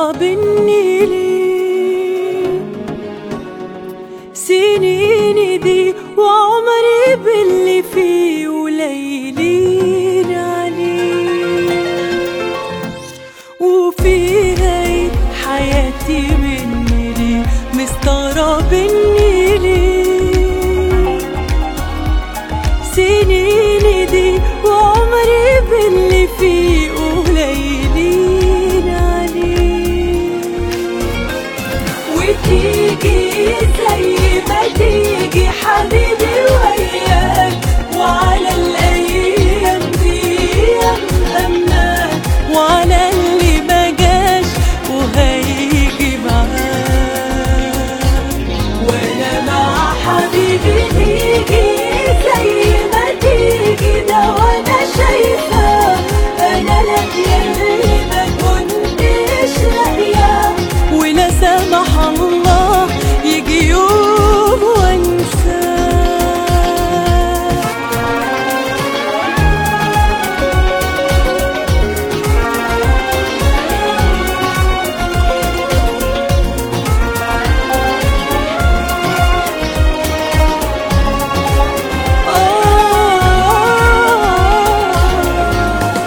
مستغربني ليه سنيني دي وعمري باللي فيه وليلين عليه وفيها ايه حياتي مني ليه مستغربني ليه سنيني دي وعمري باللي فيه قليلين عليه وتيجي زي ما تيجي حبيبي وياك وعلى الايام دي امناك وعلى اللي ما جاش وهيجي معاك وانا مع حبيبي تيجي زي ما تيجي ده وانا شايفه انا لاقيه اللي ما كنتش لاقياه ولا سمح الله يجي يوم وانساه آه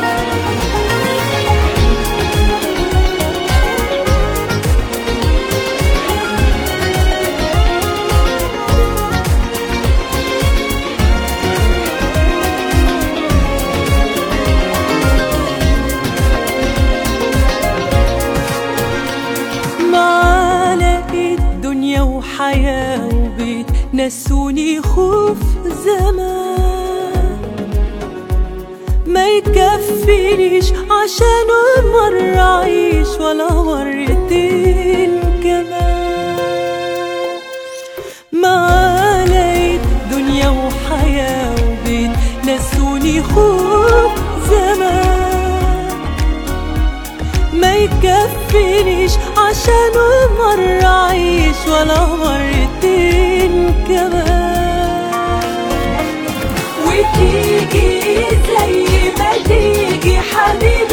معلقة دنيا وحياة وبيت نسوني خوف زمان ما يكفينيش عشان مرة أعيش ولا مرتين كمان معلقة دنيا وحياة وبيت نسوني خوف زمان ما يكفينيش عشان مرة أعيش ولا مرتين كمان وتيجي زي ما تيجي حبيبي